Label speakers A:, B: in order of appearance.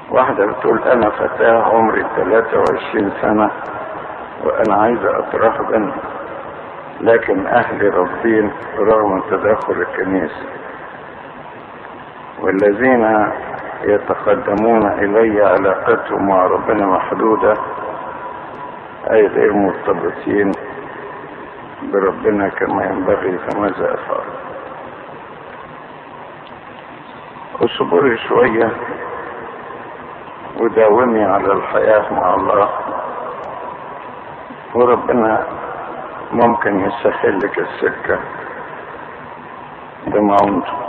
A: واحدة بتقول أنا فتاة عمري 23 سنة وأنا عايزة أترهبن لكن أهلي رافضين رغم تدخل الكنيسة والذين يتقدمون إلي علاقتهم مع ربنا محدودة أي غير مرتبطين بربنا كما ينبغي فماذا أفعل اصبري شوية وداومي على الحياة مع الله وربنا ممكن يسهل لك السكة بمعونته